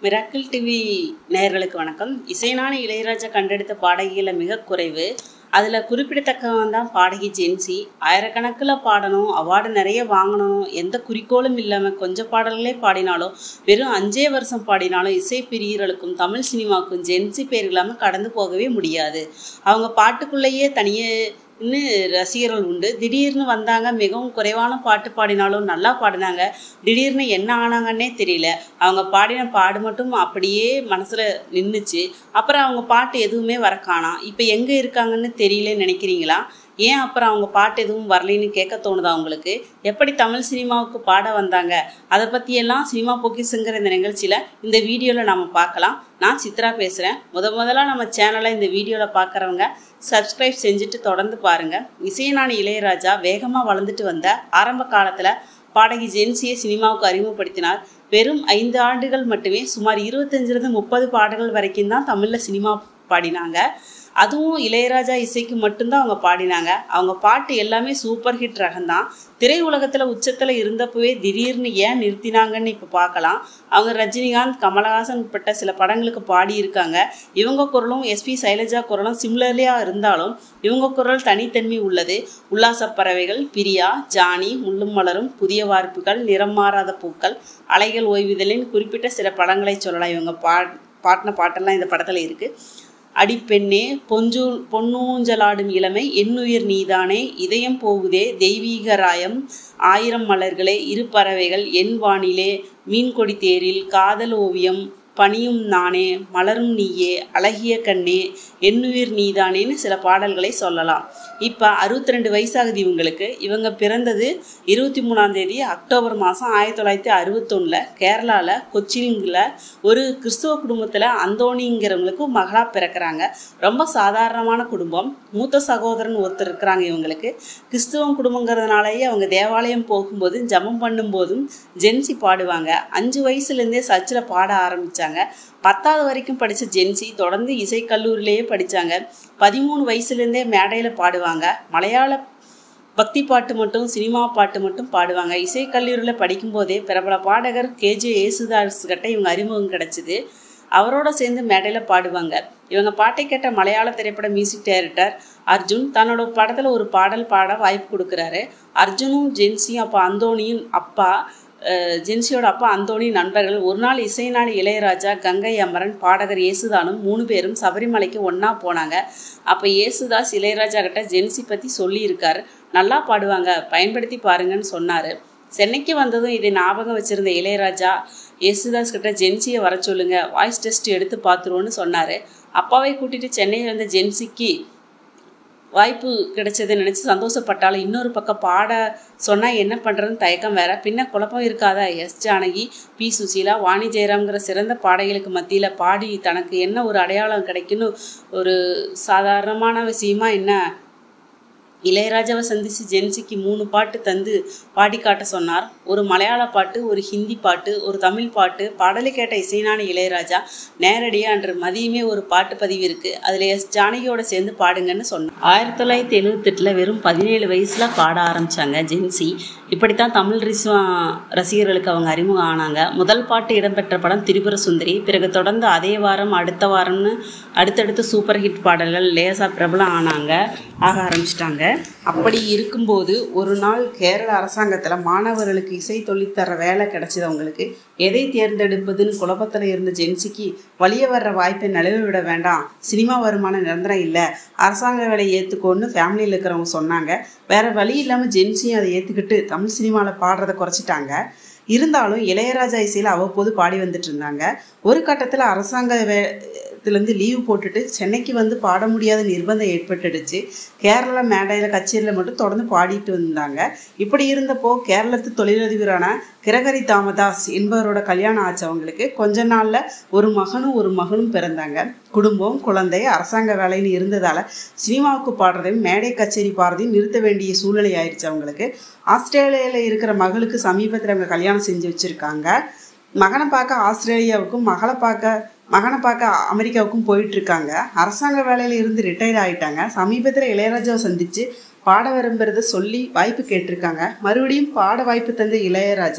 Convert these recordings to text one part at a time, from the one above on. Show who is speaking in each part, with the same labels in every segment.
Speaker 1: miracle TV நேயர்களுக்கு வணக்கம் இசைஞானி இளையராஜா கண்டெடுத்த பாடகிகளில் மிக குறைவு அதில் குறிப்பிடத்தக்கவன் தான் பாடகி ஜென்சி ஆயிரக்கணக்கில் பாடணும் அவார்டு நிறைய வாங்கணும் எந்த குறிக்கோளும் இல்லாமல் கொஞ்சம் பாடல்களே பாடினாலும் வெறும் அஞ்சே வருஷம் பாடினாலும் இசை பிரியர்களுக்கும் தமிழ் சினிமாவுக்கும் ஜென்சி பேர் இல்லாமல் கடந்து போகவே முடியாது அவங்க பாட்டுக்குள்ளேயே தனியே இன்னும் ரசிகர்கள் உண்டு திடீர்னு வந்தாங்க மிகவும் குறைவான பாட்டு பாடினாலும் நல்லா பாடினாங்க திடீர்னு என்ன ஆனாங்கன்னே தெரியல அவங்க பாடின பாடு மட்டும் அப்படியே மனசில் நின்றுச்சு அப்புறம் அவங்க பாட்டு எதுவுமே வர காணாம் இப்போ எங்கே இருக்காங்கன்னு தெரியலன்னு நினைக்கிறீங்களா ஏன் அப்புறம் அவங்க பாட்டு எதுவும் வரலைன்னு கேட்க தோணுதா உங்களுக்கு எப்படி தமிழ் சினிமாவுக்கு பாட வந்தாங்க அதை பற்றியெல்லாம் சினிமா பொக்கிசுங்கிற இந்த நிகழ்ச்சியில் இந்த வீடியோவில் நம்ம பார்க்கலாம் நான் சித்ரா பேசுகிறேன் முத முதலாக நம்ம சேனலை இந்த வீடியோவில் பார்க்குறவங்க சப்ஸ்கிரைப் செஞ்சுட்டு தொடர்ந்து பாருங்கள் இசையநாணி இளையராஜா வேகமாக வளர்ந்துட்டு வந்த ஆரம்ப காலத்தில் பாடகி ஜென்சியை சினிமாவுக்கு அறிமுகப்படுத்தினார் வெறும் ஐந்து ஆண்டுகள் மட்டுமே சுமார் இருபத்தஞ்சிலிருந்து முப்பது பாடல்கள் வரைக்கும் தான் தமிழில் சினிமா பாடினாங்க அதுவும் இளையராஜா இசைக்கு மட்டும்தான் அவங்க பாடினாங்க அவங்க பாட்டு எல்லாமே சூப்பர் ஹிட் ரகம்தான் திரையுலகத்தில் உச்சத்தில் இருந்தப்பவே திடீர்னு ஏன் நிறுத்தினாங்கன்னு இப்போ பார்க்கலாம் அவங்க ரஜினிகாந்த் கமலஹாசன் உட்பட்ட சில படங்களுக்கு பாடியிருக்காங்க இவங்க குரலும் எஸ்பி சைலஜா குரலும் சிமிலர்லியாக இருந்தாலும் இவங்க குரல் தனித்தன்மை உள்ளது உல்லாச பறவைகள் பிரியா ஜானி முள்ளும் மலரும் புதிய வார்ப்புகள் நிறம் மாறாத பூக்கள் அலைகள் ஓய்வுதலின் குறிப்பிட்ட சில படங்களை சொல்லலாம் இவங்க பா பாட்டின பாட்டெல்லாம் இந்த படத்தில் இருக்குது அடிப்பெண்ணே பொஞ்சு பொன்னூஞ்சலாடும் இளமை என்னுயிர் நீதானே இதயம் போகுதே தெய்வீக ராயம் ஆயிரம் மலர்களே இரு பறவைகள் என் வானிலே மீன்கொடி தேரில் காதல் ஓவியம் பணியும் நானே மலரும் நீயே அழகிய கண்ணே என்னுயிர் நீதானேன்னு சில பாடல்களை சொல்லலாம் இப்போ அறுபத்தி ரெண்டு வயசாகுது இவங்களுக்கு இவங்க பிறந்தது இருபத்தி மூணாம் தேதி அக்டோபர் மாதம் ஆயிரத்தி தொள்ளாயிரத்தி அறுபத்தொன்னில் கேரளாவில் கொச்சினிங்கில் ஒரு கிறிஸ்துவ குடும்பத்தில் அந்தோணிங்கிறவங்களுக்கு மகளாக பிறக்கிறாங்க ரொம்ப சாதாரணமான குடும்பம் மூத்த சகோதரன் ஒருத்தர் இருக்கிறாங்க இவங்களுக்கு கிறிஸ்துவம் குடும்பங்கிறதுனாலேயே அவங்க தேவாலயம் போகும்போது ஜபம் பண்ணும்போதும் ஜென்சி பாடுவாங்க அஞ்சு வயசுலேருந்தே சர்ச்சில் பாட ஆரம்பித்தாங்க பத்தாவது வரைக்கும் படித்த ஜென்சி தொடர்ந்து இசை கல்லூரியிலேயே படித்தாங்க பதிமூணு வயசுலேருந்தே மேடையில் பாடுவாங்க மலையாள பக்தி பாட்டு மட்டும் சினிமா பாட்டு மட்டும் பாடுவாங்க இசை கல்லூரியில் படிக்கும்போதே பிரபல பாடகர் கேஜே ஏசுதாஸ் கிட்ட இவங்க அறிமுகம் கிடச்சிது அவரோட சேர்ந்து மேடையில் பாடுவாங்க இவங்க பாட்டை கேட்ட மலையாள திரைப்பட மியூசிக் டைரக்டர் அர்ஜுன் தன்னோட படத்தில் ஒரு பாடல் பாட வாய்ப்பு கொடுக்குறாரு அர்ஜுனும் ஜென்சியும் அப்போ அந்தோனியும் அப்பா ஜென்சியோட அப்பா அந்தோணி நண்பர்கள் ஒரு நாள் இசைநாள் இளையராஜா கங்கை அமரன் பாடகர் இயேசுதானும் மூணு பேரும் சபரிமலைக்கு ஒன்றா போனாங்க அப்போ இயேசுதாஸ் இளையராஜா கிட்ட ஜென்சி பற்றி சொல்லியிருக்காரு நல்லா பாடுவாங்க பயன்படுத்தி பாருங்கன்னு சொன்னார் சென்னைக்கு வந்ததும் இதை ஞாபகம் வச்சுருந்த இளையராஜா யேசுதாஸ் கிட்ட ஜென்சியை வர சொல்லுங்க வாய்ஸ் டெஸ்ட் எடுத்து பார்த்துருவோன்னு சொன்னார் அப்பாவை கூட்டிகிட்டு சென்னை வந்த ஜென்சிக்கு வாய்ப்பு கிடைச்சதை நினச்சி சந்தோஷப்பட்டாலும் இன்னொரு பக்கம் பாட சொன்னால் என்ன பண்ணுறதுன்னு தயக்கம் வேற பின்ன குழப்பம் இருக்காதா எஸ் ஜானகி பி சுசீலா வாணி ஜெயராம்ங்கிற சிறந்த பாடகிகளுக்கு மத்தியில் பாடி தனக்கு என்ன ஒரு அடையாளம் கிடைக்குன்னு ஒரு சாதாரணமான விஷயமா என்ன இளையராஜாவை சந்தித்து ஜென்சிக்கு மூணு பாட்டு தந்து பாடி காட்ட சொன்னார் ஒரு மலையாள பாட்டு ஒரு ஹிந்தி பாட்டு ஒரு தமிழ் பாட்டு பாடலை கேட்ட இசைஞானி இளையராஜா நேரடியாக அன்று மதியமே ஒரு பாட்டு பதிவு இருக்குது அதில் எஸ் ஜானகியோட சேர்ந்து பாடுங்கன்னு சொன்னார் ஆயிரத்தி தொள்ளாயிரத்தி எழுவத்தெட்டில் வெறும் பதினேழு வயசில் பாட ஆரம்பித்தாங்க ஜென்சி இப்படித்தான் தமிழ் ரிஸ்வா ரசிகர்களுக்கு அவங்க அறிமுகம் ஆனாங்க முதல் பாட்டு இடம்பெற்ற படம் திரிபுர சுந்தரி பிறகு தொடர்ந்து அதே வாரம் அடுத்த வாரம்னு அடுத்தடுத்து சூப்பர் ஹிட் பாடல்கள் லேசா பிரபலம் ஆனாங்க ஆக ஆரம்பிச்சிட்டாங்க அப்படி இருக்கும்போது ஒரு நாள் கேரள அரசாங்கத்தில் மாணவர்களுக்கு இசை தொழித்தர வேலை கிடைச்சது அவங்களுக்கு எதை தேர்ந்தெடுப்பதுன்னு குழப்பத்தில் இருந்த ஜென்சிக்கு வழிய வர்ற வாய்ப்பை நிலவு விட வேண்டாம் சினிமா வருமானம் நிரந்தரம் இல்லை அரசாங்க வேலையை ஏற்றுக்கோன்னு ஃபேமிலியில் இருக்கிறவங்க சொன்னாங்க வேற வழி இல்லாமல் ஜென்சியும் அதை ஏற்றுக்கிட்டு தமிழ் சினிமாவில் பாடுறதை குறைச்சிட்டாங்க இருந்தாலும் இளையராஜா இசையில் அவ்வப்போது பாடி வந்துட்டு இருந்தாங்க ஒரு கட்டத்தில் அரசாங்க வே இதுலேருந்து லீவு போட்டுட்டு சென்னைக்கு வந்து பாட முடியாத நிர்பந்தம் ஏற்பட்டுடுச்சு கேரளா மேடையில் கச்சேரியில் மட்டும் தொடர்ந்து பாடிட்டு வந்தாங்க இப்படி இருந்தப்போ கேரளத்து தொழிலதிபரான கிரகரி தாமதாஸ் என்பவரோட கல்யாணம் ஆச்சு அவங்களுக்கு கொஞ்ச நாளில் ஒரு மகனும் ஒரு மகனும் பிறந்தாங்க குடும்பம் குழந்தை அரசாங்க வேலைன்னு இருந்ததால் சினிமாவுக்கு பாடுறதையும் மேடை கச்சேரி பாடுறதையும் நிறுத்த வேண்டிய சூழ்நிலை ஆயிடுச்சு அவங்களுக்கு ஆஸ்திரேலியாவில் இருக்கிற மகளுக்கு சமீபத்தில் அவங்க கல்யாணம் செஞ்சு வச்சுருக்காங்க மகனை பார்க்க ஆஸ்திரேலியாவுக்கும் மகளை பார்க்க மகனை பார்க்க அமெரிக்காவுக்கும் போயிட்டு இருக்காங்க அரசாங்க வேலையில இருந்து ரிட்டையர் ஆயிட்டாங்க சமீபத்தில் இளையராஜாவை சந்திச்சு பாட விரும்புறத சொல்லி வாய்ப்பு கேட்டிருக்காங்க மறுபடியும் பாட வாய்ப்பு தந்த இளையராஜா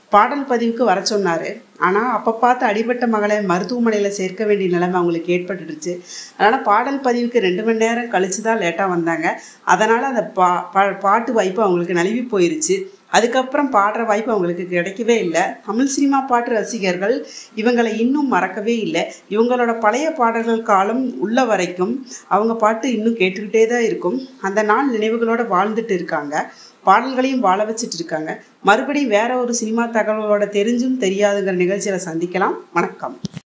Speaker 2: பாடல் பதிவுக்கு வர சொன்னார் ஆனால் அப்போ பார்த்து அடிபட்ட மகளை மருத்துவமனையில் சேர்க்க வேண்டிய நிலைமை அவங்களுக்கு ஏற்பட்டுடுச்சு அதனால் பாடல் பதிவுக்கு ரெண்டு மணி நேரம் கழித்து தான் லேட்டாக வந்தாங்க அதனால் அந்த பா பா- பாட்டு வாய்ப்பு அவங்களுக்கு நழுவி போயிருச்சு அதுக்கப்புறம் பாடுற வாய்ப்பு அவங்களுக்கு கிடைக்கவே இல்லை தமிழ் சினிமா பாட்டு ரசிகர்கள் இவங்களை இன்னும் மறக்கவே இல்லை இவங்களோட பழைய பாடல்கள் காலம் உள்ள வரைக்கும் அவங்க பாட்டு இன்னும் கேட்டுக்கிட்டே தான் இருக்கும் அந்த நாள் நினைவுகளோட வாழ்ந்துட்டு இருக்காங்க பாடல்களையும் வாழ வச்சுட்டு இருக்காங்க மறுபடியும் வேற ஒரு சினிமா தகவலோட தெரிஞ்சும் தெரியாதுங்கிற நிகழ்ச்சியில சந்திக்கலாம் வணக்கம்